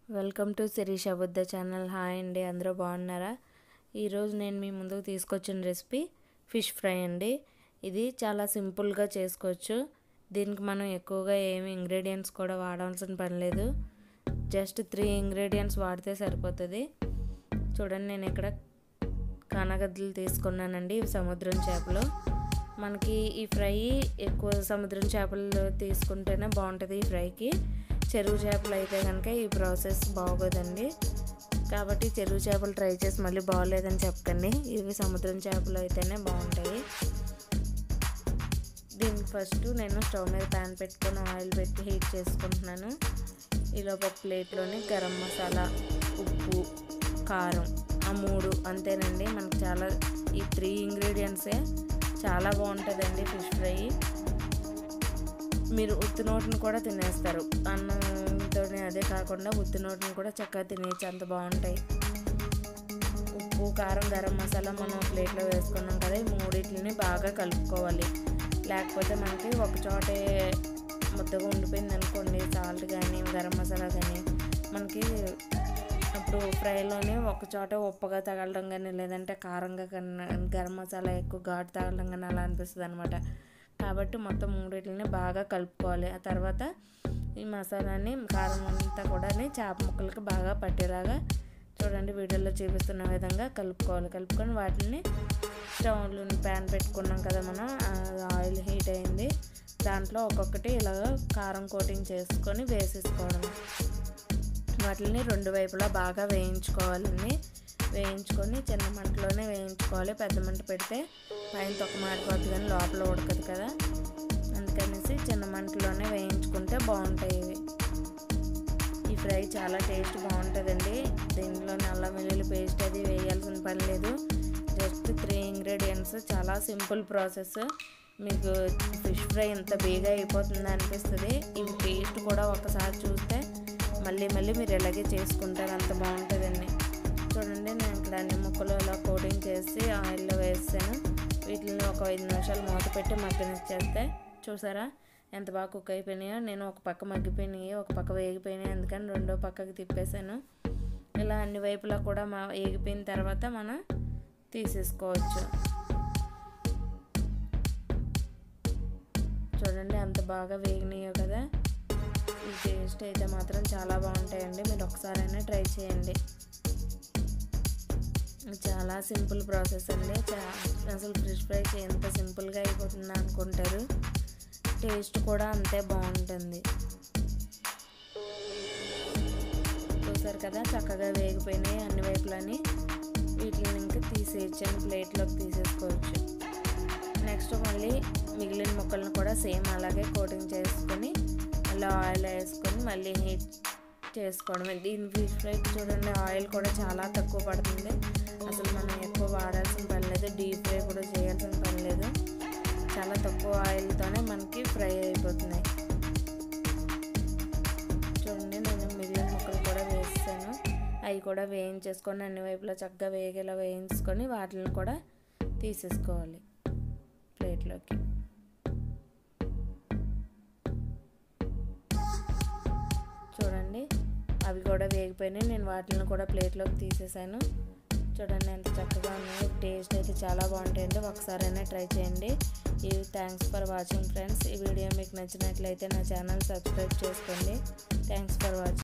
welcome to Shirisha Buddha channel hi అండి అందరూ బాగున్నారా ఈరోజు నేను మీ ముందుకు తీసుకొచ్చిన రెసిపీ ఫిష్ ఫ్రై అండి ఇది చాలా సింపుల్గా చేసుకోవచ్చు దీనికి మనం ఎక్కువగా ఏమి ఇంగ్రీడియంట్స్ కూడా వాడాల్సిన పని లేదు జస్ట్ త్రీ ఇంగ్రీడియంట్స్ వాడితే సరిపోతుంది చూడండి నేను ఇక్కడ కానగద్దలు తీసుకున్నానండి ఇవి సముద్రం చేపలు మనకి ఈ ఫ్రై ఎక్కువ సముద్రం చేపలు తీసుకుంటేనే బాగుంటుంది ఈ ఫ్రైకి చెరువు చేపలు అయితే కనుక ఈ ప్రాసెస్ బాగోదండి కాబట్టి చెరువు చేపలు ట్రై చేసి మళ్ళీ బాగోలేదని చెప్పకండి ఇవి సముద్రం చేపలు అయితేనే బాగుంటాయి దీనికి ఫస్ట్ నేను స్టవ్ మీద ప్యాన్ పెట్టుకొని ఆయిల్ పెట్టి హీట్ చేసుకుంటున్నాను ఈలోపు ఒక ప్లేట్లోని గరం మసాలా ఉప్పు కారం ఆ మూడు అంతేనండి మనకు చాలా ఈ త్రీ ఇంగ్రీడియంట్సే చాలా బాగుంటుందండి ఫిష్ ఫ్రై మీరు ఉత్తి నోటిని కూడా తినేస్తారు అన్నంతో అదే కాకుండా ఉత్తి నోటిని కూడా చక్కగా తినేసి అంత బాగుంటాయి ఉప్పు కారం గరం మసాలా మనం ప్లేట్లో వేసుకున్నాం కదా ఈ మూడింటిని బాగా కలుపుకోవాలి లేకపోతే మనకి ఒక చోటే ముద్దగా ఉండిపోయింది అనుకోండి సాల్ట్ కానీ గరం మసాలా కానీ మనకి అప్పుడు ఫ్రైలోనే ఒక చోట ఉప్పగా తగలడం కానీ లేదంటే కారంగా కన్నా గరం మసాలా ఎక్కువ ఘాటు తగలడం కానీ అలా అనిపిస్తుంది అనమాట కాబట్టి మొత్తం మూడింటిని బాగా కలుపుకోవాలి ఆ తర్వాత ఈ మసాలాని కారం అంతా కూడా చేప ముక్కలకి బాగా పట్టేలాగా చూడండి వీడియోలో చూపిస్తున్న విధంగా కలుపుకోవాలి కలుపుకొని వాటిని స్టవ్లో ప్యాన్ పెట్టుకున్నాం కదా మనం ఆయిల్ హీట్ అయింది దాంట్లో ఒక్కొక్కటి ఇలాగ కారం కోటింగ్ చేసుకొని వేసేసుకోవడం వాటిని రెండు వైపులా బాగా వేయించుకోవాలండి వేయించుకొని చిన్న మంటలోనే వేయించుకోవాలి పెద్ద మంట పెడితే పైన తొక్క మారిపోతుంది కానీ లోపల ఉడకదు కదా అందుకనేసి చిన్న మంటలోనే వేయించుకుంటే బాగుంటాయి ఇవి ఈ ఫ్రై చాలా టేస్ట్ బాగుంటుందండి దీనిలో నల్ల వెల్లుల్లి పేస్ట్ అది వేయాల్సిన పని లేదు జస్ట్ త్రీ ఇంగ్రీడియంట్స్ చాలా సింపుల్ ప్రాసెస్ మీకు ఫిష్ ఫ్రై ఎంత బేగా అయిపోతుందో అనిపిస్తుంది ఇవి టేస్ట్ కూడా ఒకసారి చూస్తే మళ్ళీ మళ్ళీ మీరు ఇలాగే చేసుకుంటారు అంత బాగుంటుందండి చూడండి నేను ఇక్కడ అన్ని ముక్కలు ఇలా కోటింగ్ చేసి ఆయిల్లో వేసాను వీటిని ఒక ఐదు నిమిషాలు మూత పెట్టి మగ్గనిచ్చేస్తే చూసారా ఎంత బాగా కుక్ అయిపోయినాయో నేను ఒక పక్క మగ్గిపోయినాయి ఒక పక్క వేగిపోయినాయి అందుకని రెండో పక్కకి తిప్పేసాను ఇలా అన్ని వైపులా కూడా మా వేగిపోయిన తర్వాత మనం తీసేసుకోవచ్చు చూడండి అంత బాగా వేగినాయో కదా ఈ టేస్ట్ అయితే మాత్రం చాలా బాగుంటాయండి మీరు ఒకసారైనా ట్రై చేయండి చాలా సింపుల్ ప్రాసెస్ అండి అసలు ఫిష్ ఫ్రై ఎంత సింపుల్గా అయిపోతుందా అనుకుంటారు టేస్ట్ కూడా అంతే బాగుంటుంది చూసారు కదా చక్కగా వేగిపోయినాయి అన్ని వైపులని వీటిని ఇంకా తీసేయచ్చని ప్లేట్లోకి తీసేసుకోవచ్చు నెక్స్ట్ మళ్ళీ మిగిలిన ముక్కలను కూడా సేమ్ అలాగే కోటింగ్ చేసుకొని మళ్ళీ ఆయిల్ వేసుకొని మళ్ళీ హీట్ చేసుకోవడమే దీని ఫిష్ ఫ్రై చూడండి ఆయిల్ కూడా చాలా తక్కువ పడుతుంది అసలు మనం ఎక్కువ వాడాల్సిన పని లేదు డీప్ ఫ్రై కూడా చేయాల్సిన పని లేదు చాలా తక్కువ ఆయిల్తోనే మనకి ఫ్రై అయిపోతున్నాయి చూడండి నేను మిగిలిన ముక్కలు కూడా వేసాను అవి కూడా వేయించేసుకొని అన్ని వైపులా చక్కగా వేగేలా వేయించుకొని వాటిని కూడా తీసేసుకోవాలి ప్లేట్లోకి చూడండి అవి కూడా వేగిపోయినాయి నేను వాటిని కూడా ప్లేట్లోకి తీసేసాను చూడండి ఎంత చక్కగా ఉన్నాయో టేస్ట్ అయితే చాలా బాగుంటాయండి ఒకసారైనా ట్రై చేయండి ఈ థ్యాంక్స్ ఫర్ వాచింగ్ ఫ్రెండ్స్ ఈ వీడియో మీకు నచ్చినట్లయితే నా ఛానల్ సబ్స్క్రైబ్ చేసుకోండి థ్యాంక్స్ ఫర్ వాచింగ్